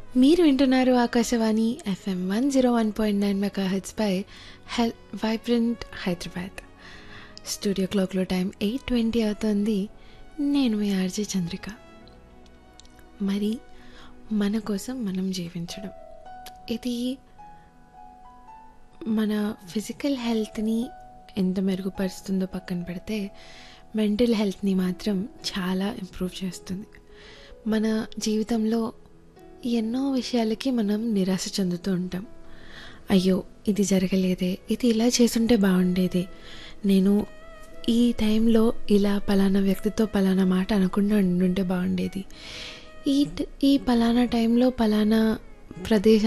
మీరు వింటున్నారు Akashvani FM one zero one point nine mega హెచ్పై హెల్ వైబ్రెంట్ హైదరాబాద్ స్టూడియో క్లాక్లో టైం ఎయిట్ ట్వంటీ అవుతుంది నేను మీ ఆర్జే చంద్రిక మరి మన కోసం మనం జీవించడం ఇది మన ఫిజికల్ హెల్త్ని ఎంత మెరుగుపరుస్తుందో పక్కన పెడితే మెంటల్ హెల్త్ని మాత్రం చాలా ఇంప్రూవ్ చేస్తుంది మన జీవితంలో ఎన్నో విషయాలకి మనం నిరాశ చెందుతూ ఉంటాం అయ్యో ఇది జరగలేదే ఇది ఇలా చేసుంటే బాగుండేది నేను ఈ టైంలో ఇలా పలానా వ్యక్తితో పలానా మాట అనకుండా ఉండుంటే బాగుండేది ఈ ట- ఈ పలానా టైంలో పలానా ప్రదేశం